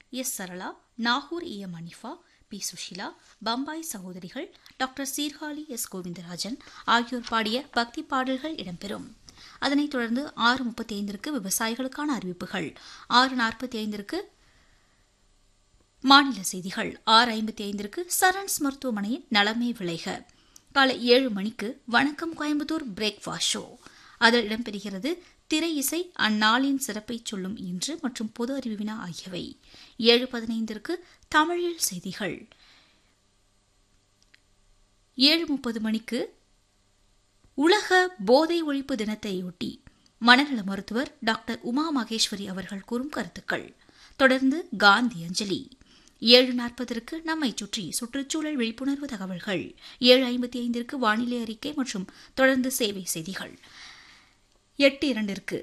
S Sarala Nagore E M Hanifa P Susheela Bombay சகோதரிகள் doctor Sirkazhi S Govindarajan ஆகியோர் பாடிய பக்தி பாடல்கள் இடம்பெறும் அதனைத் தொடர்ந்து ஆறு முப்பத்தி ஐந்திற்கு விவசாயிகளுக்கான அறிவிப்புகள் ஆறு நாற்பத்தி ஐந்திற்கு மாநில செய்திகள் ஆறு ஐம்பத்தி ஐந்திற்கு சரண்ஸ் மருத்துவமனையின் நலமே விளைக காலை ஏழு மணிக்கு வணக்கம் கோயம்புத்தூர் பிரேக்ஃபாஸ்ட் ஷோ அதில் இடம்பெறுகிறது திரை இசை அந்நாளின் சிறப்பை சொல்லும் இன்று மற்றும் பொது அறிவு வினா ஆகியவை ஏழு பதினைந்திற்கு தமிழில் செய்திகள் ஏழு முப்பது மணிக்கு உலக போதை ஒழிப்பு தினத்தையொட்டி மனநல மருத்துவர் டாக்டர் உமா மகேஸ்வரி அவர்கள் கூறும் கருத்துக்கள் தொடர்ந்து காந்தி அஞ்சலி ஏழு நாற்பதற்கு நம்மை சுற்றி சுற்றுச்சூழல் விழிப்புணர்வு தகவல்கள் ஏழு ஐம்பத்தி ஐந்திற்கு வானிலை அறிக்கை மற்றும் தொடர்ந்து சேவை செய்திகள் எட்டு இரண்டிற்கு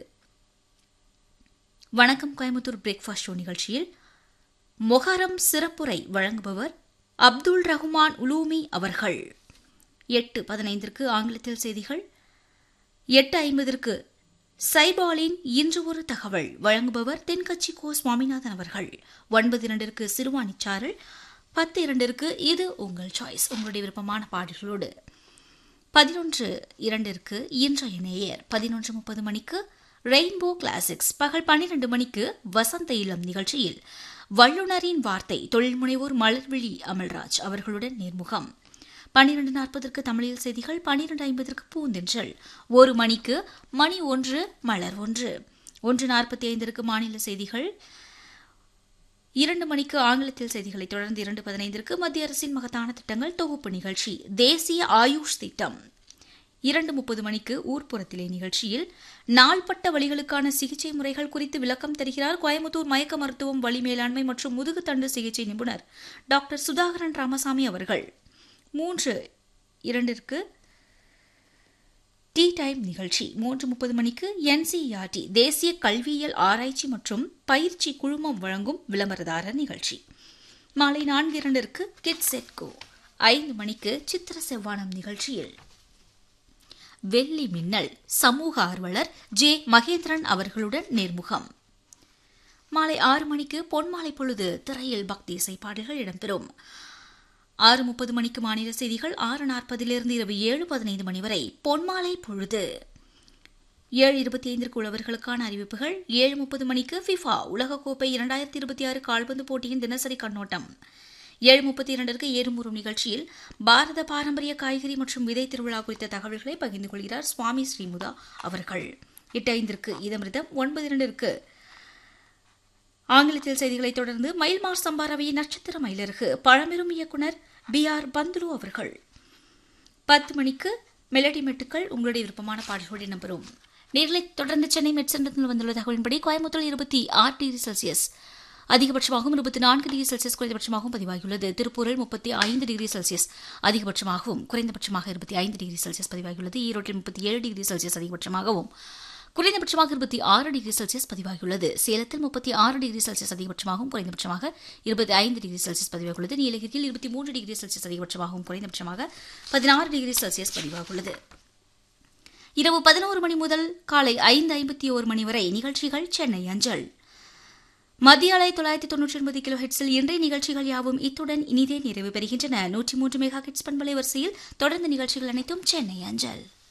வணக்கம் கோயம்புத்தூர் பிரேக்ஃபாஸ்ட் ஷோ நிகழ்ச்சியில் மொஹரம் சிறப்புரை வழங்குபவர் அப்துல் ரஹ்மான் உலூமி அவர்கள் எட்டு பதினைந்திற்கு ஆங்கிலத்தில் செய்திகள் எட்டு ஐம்பதற்கு சைபாலின் இன்று ஒரு தகவல் வழங்குபவர் தென்கட்சி கோ சுவாமிநாதன் அவர்கள் ஒன்பது இரண்டிற்கு சிறுவாணிச்சாரல் பத்து இரண்டிற்கு இது உங்கள் சாய்ஸ் உங்களுடைய விருப்பமான பாடல்களோடு பதினொன்று இரண்டிற்கு இன்றைய நேயர் பதினொன்று முப்பது மணிக்கு ரெயின்போ கிளாசிக்ஸ் பகல் பன்னிரண்டு மணிக்கு வசந்த இளம் நிகழ்ச்சியில் வல்லுநரின் வார்த்தை தொழில் முனைவோர் மலர்விழி அமல்ராஜ் அவர்களுடன் நேர்முகம் பன்னிரண்டு நாற்பதற்கு தமிழில் செய்திகள் பன்னிரண்டு ஐம்பதற்கு பூந்தென்றல் ஒரு மணிக்கு மணி ஒன்று மலர் ஒன்று ஒன்று நாற்பத்தி ஐந்திற்கு மாநில செய்திகள் இரண்டு மணிக்கு ஆங்கிலத்தில் செய்திகளை தொடர்ந்து இரண்டு பதினைந்திற்கு மத்திய அரசின் மகத்தான திட்டங்கள் தொகுப்பு நிகழ்ச்சி தேசிய ஆயுஷ் திட்டம் இரண்டு முப்பது மணிக்கு ஊர்ப்புறத்திலே நிகழ்ச்சியில் நாள்பட்ட வழிகளுக்கான சிகிச்சை முறைகள் குறித்து விளக்கம் தருகிறார் கோயம்புத்தூர் மயக்க மருத்துவம் வலி மேலாண்மை மற்றும் முதுகுத்தண்டு சிகிச்சை நிபுணர் டாக்டர் சுதாகரன் ராமசாமி அவர்கள் மூன்று இரண்டிற்கு டீ டைம் நிகழ்ச்சி மூன்று முப்பது மணிக்கு என்சிஇஆர்டி தேசிய கல்வியியல் ஆராய்ச்சி மற்றும் பயிற்சி குழுமம் வழங்கும் விளம்பரதாரர் நிகழ்ச்சி மாலை நான்கு இரண்டிற்கு கிட் செட்கோ ஐந்து மணிக்கு சித்திர செவ்வானம் நிகழ்ச்சியில் வெள்ளி மின்னல் சமூக ஆர்வலர் ஜே மகேந்திரன் அவர்களுடன் நேர்முகம் மாலை ஆறு மணிக்கு பொன்மாலை பொழுது திரையில் பக்தி இசை பாடல்கள் இடம்பெறும் ஆறு முப்பது மணிக்கு மாநில செய்திகள் ஆறு நாற்பதிலிருந்து இரவு ஏழு பதினைந்து மணி வரை பொன்மாலை பொழுது ஏழு இருபத்தி ஐந்திற்கு உழவர்களுக்கான அறிவிப்புகள் ஏழு முப்பது மணிக்கு ஃபிஃபா உலகக்கோப்பை இரண்டாயிரத்தி இருபத்தி ஆறு கால்பந்து போட்டியின் தினசரி கண்ணோட்டம் ஏழு முப்பத்தி இரண்டிற்கு ஏறுமுறும் நிகழ்ச்சியில் பாரத பாரம்பரிய காய்கறி மற்றும் விதை திருவிழா குறித்த தகவல்களை பகிர்ந்து கொள்கிறார் சுவாமி ஸ்ரீமுதா அவர்கள் எட்டு ஐந்திற்கு இதமிருதம் ஒன்பது இரண்டிற்கு ஆங்கிலத்தில் செய்திகளை தொடர்ந்து மயில்மார் சம்பாரவையின் நட்சத்திர மயிலருக்கு பழம்பெரும் இயக்குனர் பி ஆர் பந்துலு அவர்கள் பத்து மணிக்கு மெலடி மெட்டுக்கள் உங்களுடைய விருப்பமான பாடல்கள் இடம்பெறும் நேர்களை தொடர்ந்து சென்னை மெட்சென்றத்தில் வந்துள்ள தகவலின்படி கோயம்புத்தூர் இருபத்தி ஆறு டிகிரி செல்சியஸ் அதிகபட்சமாகவும் இருபத்தி நான்கு டிகிரி செல்சியஸ் குறைந்தபட்சமாகவும் பதிவாகியுள்ளது திருப்பூரில் முப்பத்தி ஐந்து டிகிரி செல்சியஸ் அதிகபட்சமாகவும் குறைந்தபட்சமாக இருபத்தி ஐந்து டிகிரி செல்சியஸ் பதிவாகியுள்ளது ஈரோட்டில் முப்பத்தி ஏழு டிகிரி செல்சியஸ் அதிகபட்சமாகவும் குறைந்தபட்சமாக இருபத்தி ஆறு டிகிரி செல்சியஸ் பதிவாகியுள்ளது சேலத்தில் முப்பத்தி ஆறு டிகிரி செல்சியஸ் அதிகபட்சமாகவும் குறைந்தபட்சமாக இருபத்தி ஐந்து டிகிரி செல்சியஸ் பதிவாகியுள்ளது நீலகிரியில் இருபத்தி மூன்று டிகிரி செல்சியஸ் அதிகபட்சமாகவும் குறைந்தபட்சமாக பதினாறு டிகிரி செல்சியஸ் பதிவாகியுள்ளது இரவு பதினோரு மணி முதல் காலை ஐந்து ஐம்பத்தி ஓரு மணி வரை நிகழ்ச்சிகள் சென்னை அஞ்சல் மத்திய அலை தொள்ளாயிரத்தி தொன்னூற்றி ஒன்பது கிலோ ஹெட்ஸில் இன்றைய நிகழ்ச்சிகள் யாவும் இத்துடன் இனிதே நிறைவு பெறுகின்றன நூற்றி மூன்று மெகா ஹெட்ஸ் பண்பலை வரிசையில் தொடர்ந்து நிகழ்ச்சிகள் அனைத்தும் சென்னை அஞ்சல்